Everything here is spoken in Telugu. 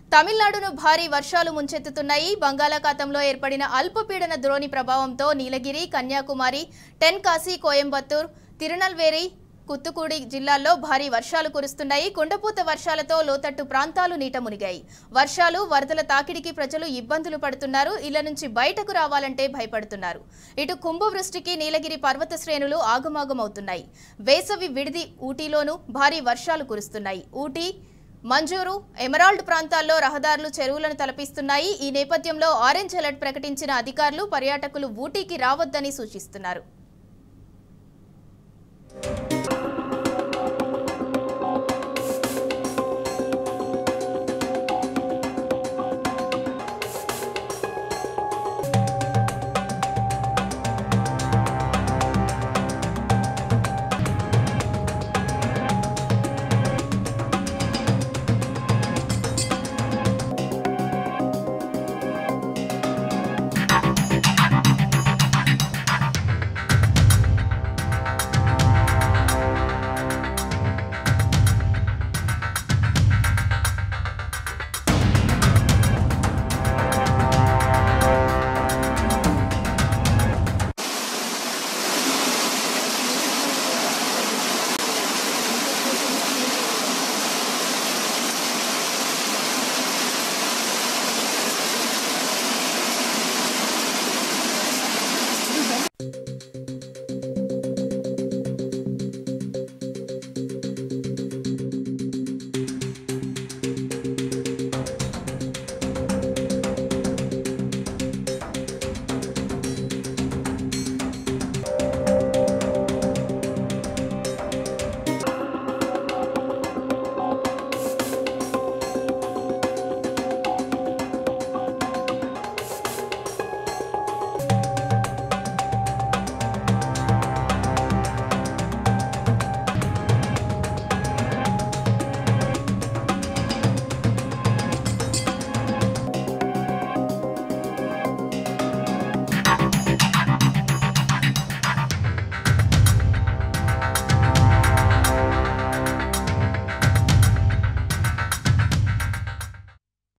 తమిళనాడును భారీ వర్షాలు ముంచెత్తుతున్నాయి బంగాళాఖాతంలో ఏర్పడిన అల్పపీడన ద్రోణి ప్రభావంతో నీలగిరి కన్యాకుమారి టెన్కాసి కోయంబత్తూర్ తిరునల్వేలి కుత్తుకూడి జిల్లాల్లో భారీ వర్షాలు కురుస్తున్నాయి కుండపోత వర్షాలతో లోతట్టు ప్రాంతాలు నీట మునిగాయి వర్షాలు వరదల తాకిడికి ప్రజలు ఇబ్బందులు పడుతున్నారు ఇళ్ల నుంచి బయటకు రావాలంటే భయపడుతున్నారు ఇటు కుంభవృష్టికి నీలగిరి పర్వత శ్రేణులు ఆగమాగమవుతున్నాయి వేసవి విడిది ఊటీలోనూ భారీ వర్షాలు కురుస్తున్నాయి ఊటీ మంజూరు ఎమరాల్డ్ ప్రాంతాల్లో రహదారులు చెరువులను తలపిస్తున్నాయి ఈ నేపథ్యంలో ఆరెంజ్ అలర్ట్ ప్రకటించిన అధికారులు పర్యాటకులు ఊటీకి రావద్దని సూచిస్తున్నారు